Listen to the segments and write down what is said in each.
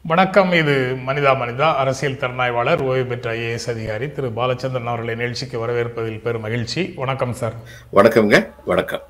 வணக்கம் இது மனிதா மனிதா அரசியல் திறனாய்வாளர் ஓய்வு பெற்ற ஐஏஎஸ் அதிகாரி திரு பாலச்சந்திரன் அவர்களை நிகழ்ச்சிக்கு வரவேற்பதில் பெரும் மகிழ்ச்சி வணக்கம் சார் வணக்கம்ங்க வணக்கம்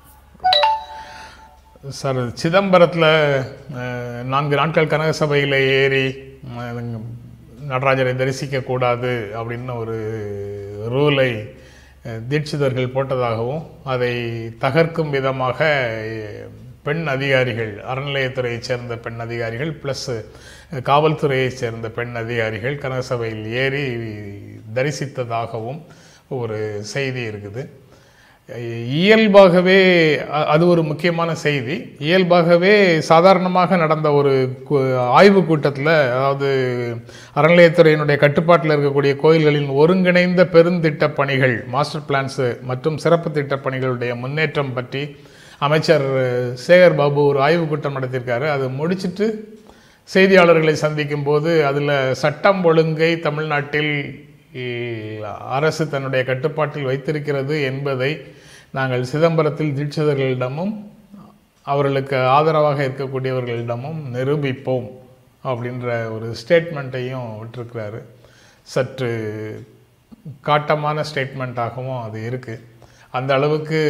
சார் சிதம்பரத்தில் நான்கு நாட்கள் கனக சபையில் ஏறி அஹ், நடராஜரை தரிசிக்க கூடாது அப்படின்னு ஒரு ரூலை அஹ், தீட்சிதர்கள் போட்டதாகவும் அதை தகர்க்கும் விதமாக அஹ், பெண் அதிகாரிகள் அறநிலையத்துறையைச் சேர்ந்த பெண் அதிகாரிகள் ப்ளஸ் காவல்துறையைச் சேர்ந்த பெண் அதிகாரிகள் கனகசபையில் ஏறி தரிசித்ததாகவும் ஒரு செய்தி இருக்குது இயல்பாகவே அ- அது ஒரு முக்கியமான செய்தி இயல்பாகவே சாதாரணமாக நடந்த ஒரு கு- ஆய்வு கூட்டத்தில் அதாவது அறநிலையத்துறையினுடைய கட்டுப்பாட்டில் இருக்கக்கூடிய கோயில்களின் ஒருங்கிணைந்த பெருந்திட்ட பணிகள் மாஸ்டர் பிளான்ஸ் மற்றும் சிறப்பு திட்ட பணிகளுடைய முன்னேற்றம் பற்றி அமைச்சர் சேகர் பாபு ஒரு ஆய்வு கூட்டம் நடத்தியிருக்காரு அதை முடிச்சிட்டு செய்தியாளர்களை சந்திக்கும் போது அதில் சட்டம் ஒழுங்கை தமிழ்நாட்டில் இல் அரசு தன்னுடைய கட்டுப்பாட்டில் வைத்திருக்கிறது என்பதை நாங்கள் சிதம்பரத்தில் தீட்சிதர்களிடமும் அவர்களுக்கு ஆதரவாக இருக்கக்கூடியவர்களிடமும் நிரூபிப்போம் அப்படின்ற ஒரு ஸ்டேட்மெண்ட்டையும் விட்டிருக்கிறாரு சற்று காட்டமான ஸ்டேட்மெண்ட்டாகவும் அது இருக்குது அந்த அளவுக்கு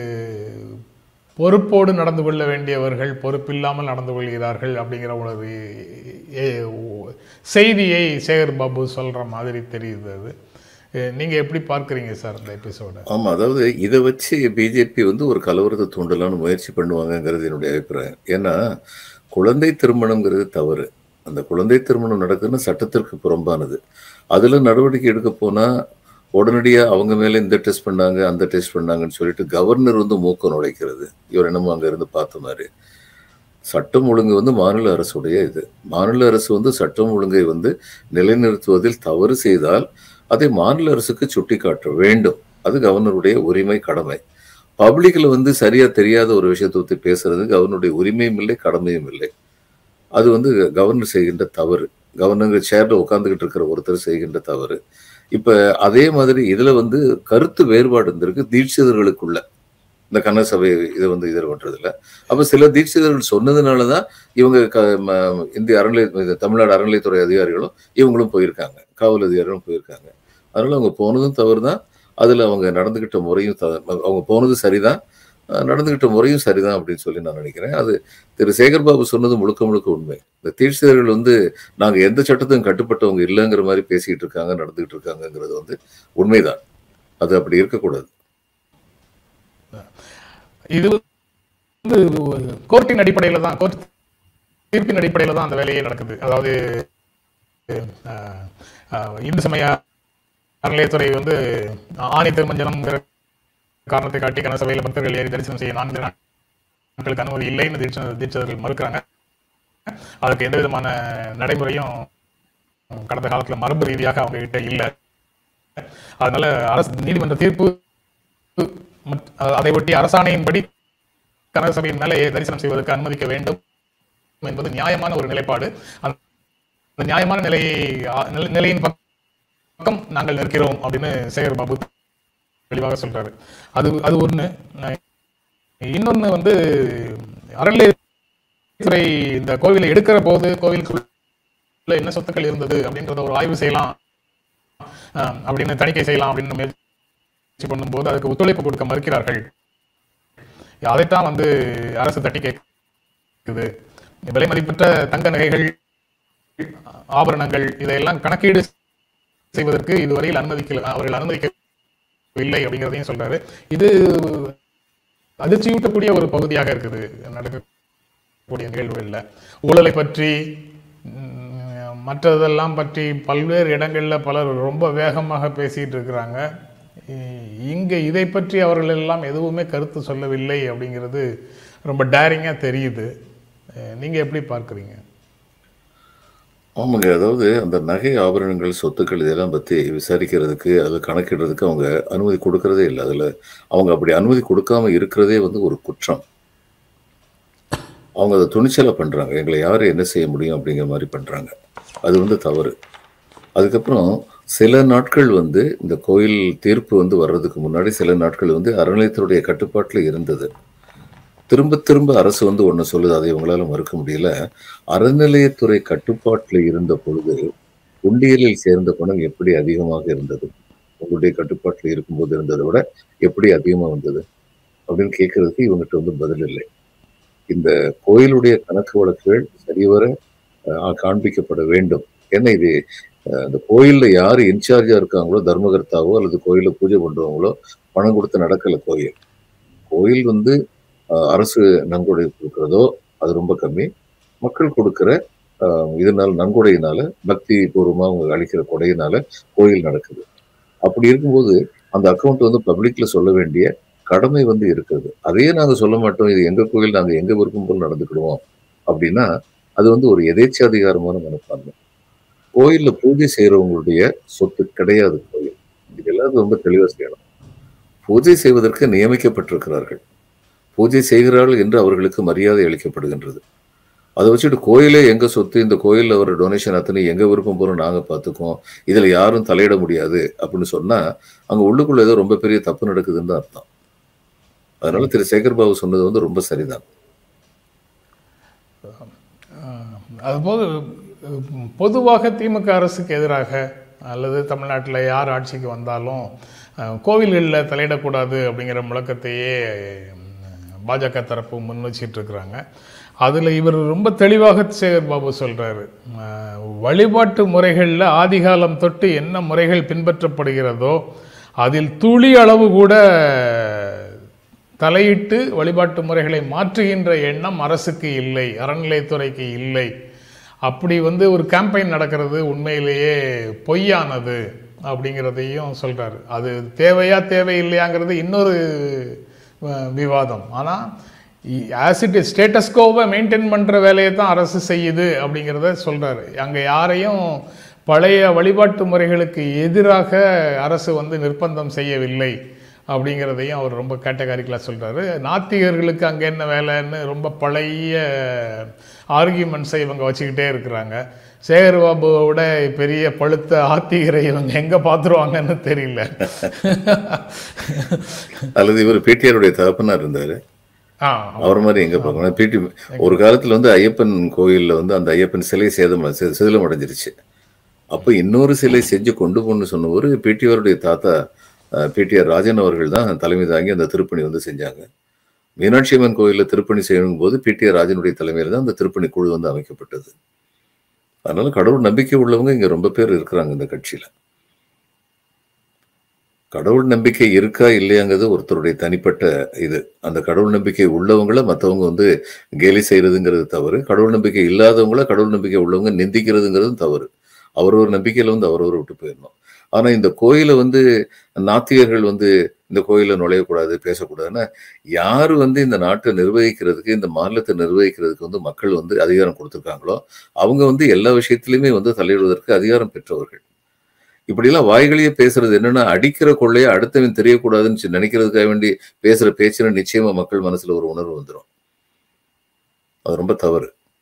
பொறுப்போடு நடந்து கொள்ள வேண்டியவர்கள் பொறுப்பில்லாமல் நடந்து கொள்கிறார்கள் அப்படிங்கிற ஒரு எ- ஒ- செய்தியை சேகர் பாபு சொல்கிற மாதிரி தெரியுது அது எ- நீங்க எப்படி பார்க்குறீங்க சார் இந்த எபிசோட ஆமா அதாவது இதை வச்சு பிஜேபி வந்து ஒரு கலவரத்தை தூண்டலான்னு முயற்சி பண்ணுவாங்கங்கிறது என்னுடைய அபிப்பிராயம் ஏன்னா குழந்தை திருமணம்ங்கிறது தவறு அந்த குழந்தை திருமணம் நடக்குதுன்னு சட்டத்திற்கு புறம்பானது அதுல நடவடிக்கை எடுக்க போனா உடனடியா அவங்க மேல இந்த டெஸ்ட் பண்ணாங்க அந்த டெஸ்ட் பண்ணாங்கன்னு சொல்லிட்டு கவர்னர் வந்து மூக்கம் நுழைக்கிறது இவர் என்னமோ அங்க இருந்து பார்த்த மாதிரி சட்டம் ஒழுங்கு வந்து மாநில அரசுடைய இது மாநில அரசு வந்து சட்டம் ஒழுங்கை வந்து நிலைநிறுத்துவதில் தவறு செய்தால் அதை மாநில அரசுக்கு சுட்டிக்காட்ட வேண்டும் அது கவர்னருடைய உரிமை கடமை பப்ளிக்ல வந்து சரியா தெரியாத ஒரு விஷயத்தை பத்தி பேசுறது கவர்னருடைய உரிமையும் இல்லை கடமையும் இல்லை அது வந்து கவர்னர் செய்கின்ற தவறு கவர்னர் சேர்ல உட்காந்துக்கிட்டு இருக்கிற ஒருத்தர் செய்கின்ற தவறு இப்ப அதே மாதிரி இதுல வந்து கருத்து வேறுபாடு இருந்திருக்கு தீட்சிதர்களுக்குள்ள இந்த கன்ன சபை இதை வந்து இதில் பண்றதில்ல அப்ப சில தீட்சிதர்கள் சொன்னதுனாலதான் இவங்க க- ம- இந்திய அறநிலை இது தமிழ்நாடு அறநிலைத்துறை அதிகாரிகளும் இவங்களும் போயிருக்காங்க காவல் அதிகாரிகளும் போயிருக்காங்க அதனால அவங்க போனதும் தவறு தான் அதுல அவங்க நடந்துகிட்ட முறையும் த- அவங்க போனது சரிதான் அஹ் நடந்துகிட்ட முறையும் சரிதான் அப்படின்னு சொல்லி நான் நினைக்கிறேன் அது திரு சேகர்பாபு சொன்னது முழுக்க முழுக்க உண்மை இந்த தீட்சிதர்கள் வந்து நாங்க எந்த சட்டத்துக்கும் கட்டுப்பட்டவங்க இல்லைங்கிற மாதிரி பேசிட்டு இருக்காங்க நடந்துகிட்டு இருக்காங்கங்கிறது வந்து உண்மைதான் அது அப்படி இருக்கக்கூடாது இது வந்து கோர்ட்டின் அடிப்படையில் தான் கோர்ட் தீர்ப்பின் அடிப்படையில் தான் அந்த வேலையே நடக்குது அதாவது அஹ், அஹ், இந்து சமய அறநிலையத்துறை வந்து ஆணி திருமஞ்சனம்ங்கிற காரணத்தை காட்டி கனசபையில் பக்தர்கள் ஏறி தரிசனம் செய்ய நான்கு நாட்களுக்கு அனுமதி இல்லைன்னு தீட்ச தீட்சிதர்கள் மறுக்கிறாங்க அதுக்கு எந்த விதமான நடைமுறையும் கடந்த காலத்துல மரபு ரீதியாக அவங்க கிட்ட இல்லை அதனால அரசு நீதிமன்ற தீர்ப்பு மத்- அதை ஒட்டி அரசாணையின்படி கனக சபையின் மேலே தரிசனம் செய்வதற்கு அனுமதிக்க வேண்டும் என்பது நியாயமான ஒரு நிலைப்பாடு அந்த அந்த நியாயமான நிலையை ஆ- நில- நிலையின் பக்கம் நாங்கள் நிற்கிறோம் அப்படின்னு சேகர் பாபு தெளிவாக சொல்றாரு அது அது ஒண்ணு அஹ் இன்னொன்னு வந்து அறநிலையத்துறை இந்த கோவிலை எடுக்கிற போது கோவிலுக்குள்ள என்ன சொத்துக்கள் இருந்தது அப்படின்றத ஒரு ஆய்வு செய்யலாம் அஹ் அப்படின்னு தணிக்கை செய்யலாம் அப்படின்னு முயற்சி பண்ணும்போது அதுக்கு ஒத்துழைப்பு கொடுக்க மறுக்கிறார்கள் அதைத்தான் வந்து அரசு தட்டி கேட்குது விலை மதிப்பற்ற தங்க நகைகள் ஆபரணங்கள் இதையெல்லாம் கணக்கீடு செய்வதற்கு இதுவரையில் அனுமதிக்கல அவர்கள் அனுமதிக்கவில்லை அப்படிங்கிறதையும் சொல்றாரு இது அதிர்ச்சியூட்டக்கூடிய ஒரு பகுதியாக இருக்குது நடக்கக்கூடிய நிகழ்வுகள்ல ஊழலை பற்றி ம், மற்றதெல்லாம் பற்றி பல்வேறு இடங்கள்ல பலர் ரொம்ப வேகமாக பேசிட்டு இருக்கிறாங்க இ- இங்க இதை பற்றி அவர்கள் எல்லாம் எதுவுமே கருத்து சொல்லவில்லை அப்படிங்கிறது ரொம்ப டேரிங்கா தெரியுது அஹ், நீங்க எப்படி பார்க்குறீங்க ஆமாங்க அதாவது அந்த நகை ஆபரணங்கள் சொத்துக்கள் இதெல்லாம் பற்றி விசாரிக்கிறதுக்கு அது கணக்கிடுறதுக்கு அவங்க அனுமதி கொடுக்கறதே இல்லை அதில் அவங்க அப்படி அனுமதி கொடுக்காம இருக்கிறதே வந்து ஒரு குற்றம் அவங்க அதை துணிச்சலாக பண்ணுறாங்க எங்களை யார் என்ன செய்ய முடியும் அப்படிங்கிற மாதிரி பண்ணுறாங்க அது வந்து தவறு அதுக்கப்புறம் சில நாட்கள் வந்து இந்த கோயில் தீர்ப்பு வந்து வர்றதுக்கு முன்னாடி சில நாட்கள் வந்து அறநிலையத்துடைய கட்டுப்பாட்டில் இருந்தது திரும்ப திரும்ப அரசு வந்து ஒண்ணு சொல்லுது அதை இவங்களால மறுக்க முடியல அறநிலையத்துறை கட்டுப்பாட்டுல இருந்த பொழுது உண்டியலில் சேர்ந்த பணம் எப்படி அதிகமாக இருந்தது உங்களுடைய கட்டுப்பாட்டுல இருக்கும்போது இருந்ததை விட எப்படி அதிகமா வந்தது அப்படின்னு கேட்கறதுக்கு இவங்ககிட்ட வந்து பதில் இல்லை இந்த கோயிலுடைய கணக்கு வழக்குகள் சரிவர அஹ், காண்பிக்கப்பட வேண்டும் ஏன்னா இது அஹ், இந்த கோயில்ல யாரு இன்சார்ஜா இருக்காங்களோ தர்மகர்த்தாவோ அல்லது கோயில பூஜை பண்றவங்களோ பணம் கொடுத்து நடக்கல கோயில் கோயில் வந்து அஹ், அரசு நன்கொடை கொடுக்கறதோ அது ரொம்ப கம்மி மக்கள் கொடுக்கிற அஹ், இதனால நன்கொடையினால பக்தி பூர்வமா அவங்க அளிக்கிற கொடையினால கோயில் நடக்குது அப்படி இருக்கும்போது அந்த அக்கௌண்ட் வந்து பப்ளிக்ல சொல்ல வேண்டிய கடமை வந்து இருக்குது அதையே நாங்க சொல்ல மாட்டோம் இது எங்க கோயில் நாங்க எங்க விருப்பம் போல் நடந்துக்கிடுவோம் அப்படின்னா அது வந்து ஒரு எதேச்சாதிகாரமான மனப்பான்மை கோயில்ல பூஜை செய்யறவங்களுடைய சொத்து கிடையாது கோயில் இது எல்லாரும் ரொம்ப தெளிவா செய்யணும் பூஜை செய்வதற்கு நியமிக்கப்பட்டிருக்கிறார்கள் பூஜை செய்கிறார்கள் என்று அவர்களுக்கு மரியாதை அளிக்கப்படுகின்றது அதை வச்சுட்டு கோயிலே எங்க சொத்து இந்த கோயில்ல வர டொனேஷன் அத்தனை எங்க விருப்பம் போல நாங்க பார்த்துக்கோம் இதுல யாரும் தலையிட முடியாது அப்படின்னு சொன்னா அங்க உள்ளுக்குள்ள ஏதோ ரொம்ப பெரிய தப்பு நடக்குதுன்னு தான் அர்த்தம் அதனால திரு சேகர் பாபு சொன்னது வந்து ரொம்ப சரிதான் அதுபோக அஹ், பொதுவாக திமுக அரசுக்கு எதிராக அல்லது தமிழ்நாட்டில் யார் ஆட்சிக்கு வந்தாலும் அஹ், கோவில்களில் தலையிடக்கூடாது அப்படிங்கிற முழக்கத்தையே உம், பாஜக தரப்பு முன் வச்சிட்டு இருக்கிறாங்க அதில் இவர் ரொம்ப தெளிவாக சேகர் பாபு சொல்கிறாரு வழிபாட்டு முறைகளில் ஆதிகாலம் தொட்டு என்ன முறைகள் பின்பற்றப்படுகிறதோ அதில் துளி அளவு கூட தலையிட்டு வழிபாட்டு முறைகளை மாற்றுகின்ற எண்ணம் அரசுக்கு இல்லை அறநிலையத்துறைக்கு இல்லை அப்படி வந்து ஒரு கேம்பெயின் நடக்கிறது உண்மையிலேயே பொய்யானது அப்படிங்கிறதையும் சொல்றாரு அது தேவையா தேவையில்லையாங்கிறது இன்னொரு அஹ், விவாதம் ஆனால் ஆஸ் இட் ஸ்டேட்டஸ்கோவை மெயின்டைன் பண்ணுற வேலையை தான் அரசு செய்யுது அப்படிங்கிறத சொல்றாரு அங்கே யாரையும் பழைய வழிபாட்டு முறைகளுக்கு எதிராக அரசு வந்து நிர்பந்தம் செய்யவில்லை அப்படிங்கிறதையும் அவர் ரொம்ப கேட்டகாரிக்கலாக சொல்றாரு நாத்திகர்களுக்கு அங்கே என்ன வேலைன்னு ரொம்ப பழைய ஆர்கியூமெண்ட்ஸை இவங்க வச்சுக்கிட்டே இருக்கிறாங்க சேகர் பாபுவோட பெரிய பழுத்த ஆத்திகரை இவங்க எங்கே பார்த்துருவாங்கன்னு தெரியல அல்லது இவர் பிடிஆருடைய தகப்பனார் இருந்தாரு ஆ அவர் மாதிரி எங்க பார்க்கணும் பிடி ஒரு காலத்துல வந்து ஐயப்பன் கோயில்ல வந்து அந்த ஐயப்பன் சிலை சேதம் சி- சிதிலம் அடைஞ்சிருச்சு அப்ப இன்னொரு சிலை செஞ்சு கொண்டு போகணும்னு சொன்னவர் பிடிஆருடைய தாத்தா பிடிஆர் ராஜன் அவர்கள் தான் தலைமை தாங்கி அந்த திருப்பணி வந்து செஞ்சாங்க மீனாட்சி அம்மன் கோயில்ல திருப்பணி செய்யும் போது பிடிஆர் ராஜனுடைய தலைமையில தான் அந்த திருப்பணி குழு வந்து அமைக்கப்பட்டது அதனால கடவுள் நம்பிக்கை உள்ளவங்க இங்க ரொம்ப பேர் இருக்கிறாங்க இந்த கட்சியில கடவுள் நம்பிக்கை இருக்கா இல்லையாங்கிறது ஒருத்தருடைய தனிப்பட்ட இது அந்த கடவுள் நம்பிக்கை உள்ளவங்கள மற்றவங்க வந்து கேலி செய்யறதுங்கிறது தவறு கடவுள் நம்பிக்கை இல்லாதவங்கள கடவுள் நம்பிக்கை உள்ளவங்க நிந்திக்கிறதுங்கிறதும் தவறு அவரவர் நம்பிக்கையில வந்து அவரவர் விட்டு போயிடணும் ஆனா இந்த கோயிலை வந்து நாத்திகர்கள் வந்து இந்த கோயில நுழையக்கூடாது பேசக்கூடாதுன்னா யாரு வந்து இந்த நாட்டை நிர்வகிக்கிறதுக்கு இந்த மாநிலத்தை நிர்வகிக்கிறதுக்கு வந்து மக்கள் வந்து அதிகாரம் கொடுத்துருக்காங்களோ அவங்க வந்து எல்லா விஷயத்திலுமே வந்து தலையிடுவதற்கு அதிகாரம் பெற்றவர்கள் இப்படிலாம் வாய்களையே பேசுறது என்னன்னா அடிக்கிற கொள்ளைய அடுத்தவன் தெரியக்கூடாதுன்னு சொல்லி நினைக்கிறதுக்காக வேண்டி பேசுற பேச்சுல நிச்சயமா மக்கள் மனசுல ஒரு உணர்வு வந்துடும் அது ரொம்ப தவறு